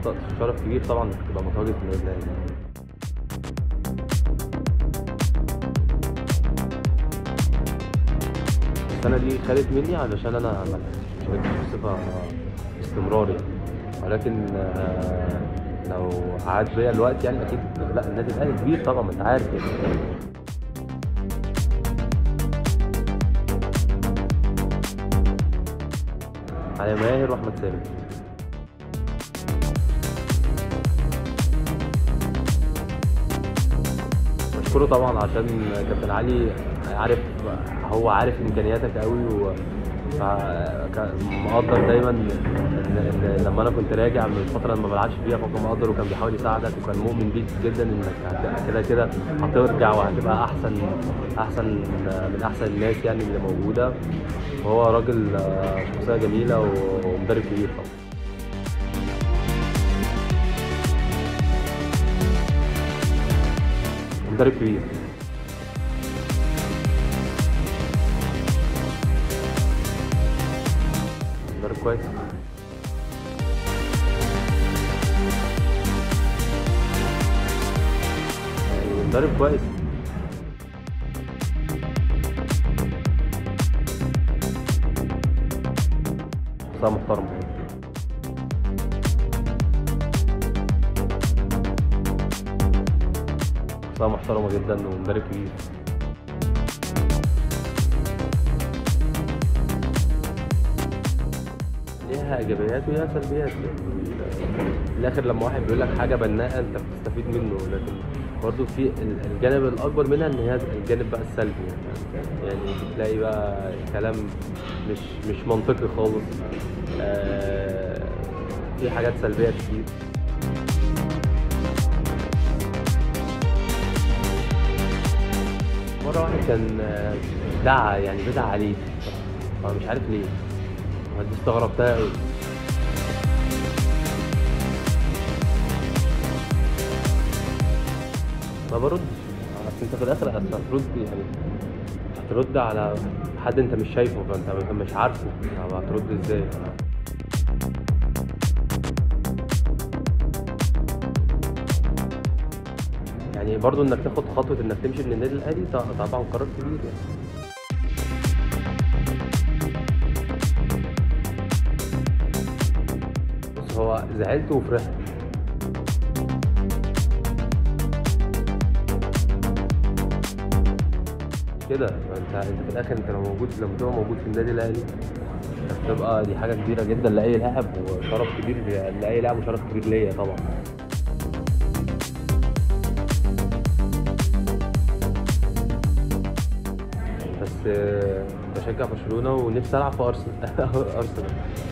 ط- شرف كبير طبعا انك تبقى متواجد في النادي الاهلي السنه دي خدت مني علشان انا ما شاركتش بصفه استمرار يعني ولكن آه، لو عاد بيا الوقت يعني اكيد لا النادي الاهلي كبير طبعا ما انت عارف يعني علي ماهر واحمد سامي بشكره طبعا عشان كابتن علي عارف هو عارف امكانياتك قوي و فا- كان مقدر دايما ان إن لما انا كنت راجع من الفتره اللي ما بلعبش فيها فكان مقدر وكان بيحاول يساعدك وكان مؤمن بيك جدا انك هت- كده كده هترجع وهتبقى احسن احسن من احسن الناس يعني اللي موجوده وهو راجل آه، شخصيه جميله ومدرب كبير طبعا مدرب كبير مدرب كويس يعني مدرب كويس شخصية محترمة شخصية محترمة جدا ومدرب كبير ليها ايجابيات وليها سلبيات في الاخر لما واحد بيقول لك حاجه بناءه انت بتستفيد منه لكن برضه في ال- الجانب الاكبر منها ان هي الجانب بقى السلبي يعني يعني بتلاقي بقى كلام مش مش منطقي خالص آه، في حاجات سلبيه كتير مرة واحد كان آه، دعا يعني بدعا عليه انا مش عارف ليه أنا دي استغربتها قوي ما بردش اصل انت في الاخر اصل هترد يعني هترد على حد انت مش شايفه فانت مش عارفه طب هترد ازاي يعني برضو انك تاخد خطوه انك تمشي من النادي الاهلي ط- طبعا قرار كبير يعني بص هو زعلت وفرحت كده انت انت في الاخر انت لو موجود لما تبقى موجود في النادي الاهلي هتبقى دي حاجه كبيره جدا لاي لاعب وشرف كبير لاي لاعب وشرف كبير ليا طبعا بس آه، بشجع برشلونه ونفسي العب في ارسنال ارسنال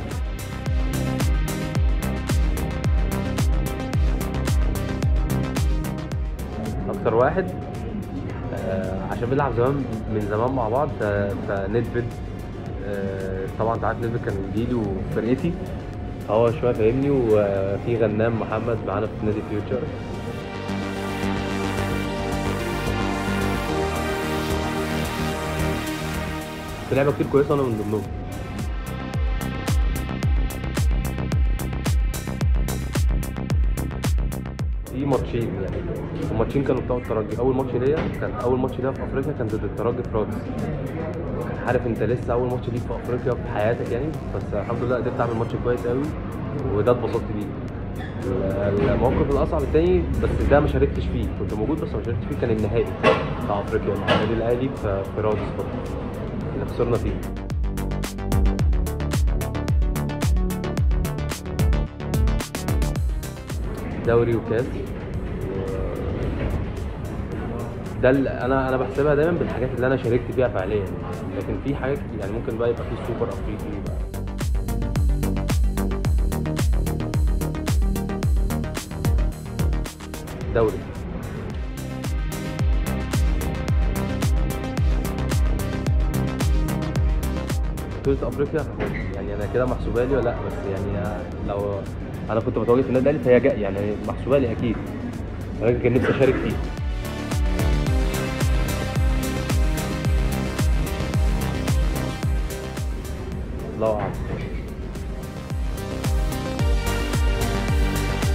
اكتر واحد آه، عشان بنلعب زمان من زمان مع بعض ف- فندفد آه، طبعا انت عارف ندفد كان جيلي وفرقتي فهو شويه فاهمني وفي غنام محمد معانا في نادي فيوتشر في لعبه كتير كويسه وانا من ضمنهم في ماتشين يعني الماتشين كانوا بتوع الترجي اول ماتش ليا كان اول ماتش ليا في افريقيا كان ضد الترجي في رادس عارف انت لسه اول ماتش ليك في افريقيا في حياتك يعني بس الحمد لله قدرت اعمل ماتش كويس قوي وده اتبسطت بيه ال- الموقف الاصعب التاني بس ده ما شاركتش فيه كنت موجود بس ما شاركتش فيه كان النهائي بتاع افريقيا مع النادي الاهلي في في رادس برضه اللي خسرنا فيه دوري وكاس ده اللي انا انا بحسبها دايما بالحاجات اللي انا شاركت فيها فعليا لكن في حاجات يعني ممكن بقى يبقى في سوبر افريقي بقى دوري بطولة افريقيا يعني انا كده محسوبه لي ولا لا بس يعني لو انا كنت متواجد في النادي الاهلي فهي جا- يعني محسوبه لي اكيد ولكن كان نفسي اشارك فيه الله اعلم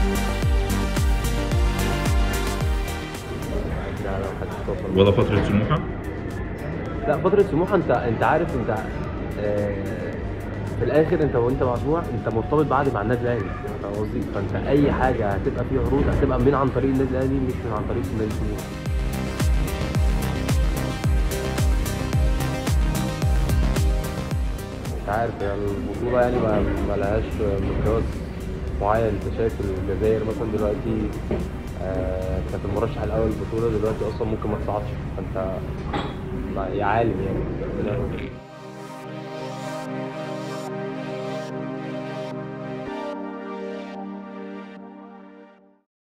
ولا فتره سموحه لا فتره سموحه انت انت عارف انت آه، في الاخر انت وانت مع سموحه انت مرتبط بعد مع النادي الاهلي فاهم قصدي فانت اي حاجه هتبقى فيها عروض هتبقى من عن طريق النادي الاهلي مش من عن طريق النادي سموحه مش عارف هي البطولة يعني ما ما لهاش مقياس معين انت شايف الجزائر مثلا دلوقتي آه كانت المرشح الاول للبطولة دلوقتي اصلا ممكن ما تصعدش فانت يا عالم يعني